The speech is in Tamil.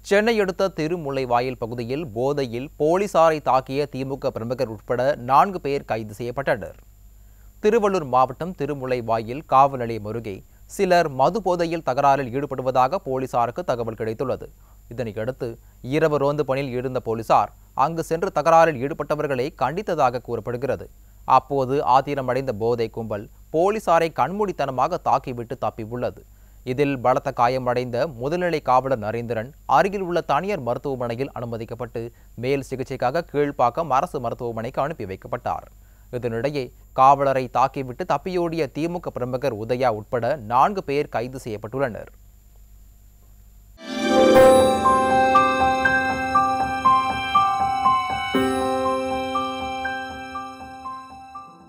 சென்னை அடுத்த திருமுல்லைவாயில் பகுதியில் போதையில் போலீசாரை தாக்கிய திமுக பிரமுகர் உட்பட நான்கு பேர் கைது செய்யப்பட்டனர் திருவள்ளூர் மாவட்டம் திருமுல்லைவாயில் காவல் நிலையம் அருகே சிலர் மது போதையில் தகராறில் ஈடுபடுவதாக போலீசாருக்கு தகவல் கிடைத்துள்ளது இதனையடுத்து இரவு ரோந்து பணியில் இருந்த போலீசார் அங்கு சென்று தகராறில் ஈடுபட்டவர்களை கண்டித்ததாக கூறப்படுகிறது அப்போது ஆத்திரமடைந்த போதை கும்பல் போலீசாரை கண்மூடித்தனமாக தாக்கிவிட்டு தப்பியுள்ளது இதில் பலத்த காயமடைந்த முதுநிலை காவலர் நரேந்திரன் அருகில் உள்ள தனியார் மருத்துவமனையில் அனுமதிக்கப்பட்டு மேல் சிகிச்சைக்காக கீழ்ப்பாக்கம் அரசு மருத்துவமனைக்கு அனுப்பி வைக்கப்பட்டார் இதனிடையே காவலரை தாக்கிவிட்டு தப்பியோடிய திமுக பிரமுகர் உதயா உட்பட நான்கு பேர் கைது செய்யப்பட்டுள்ளனர்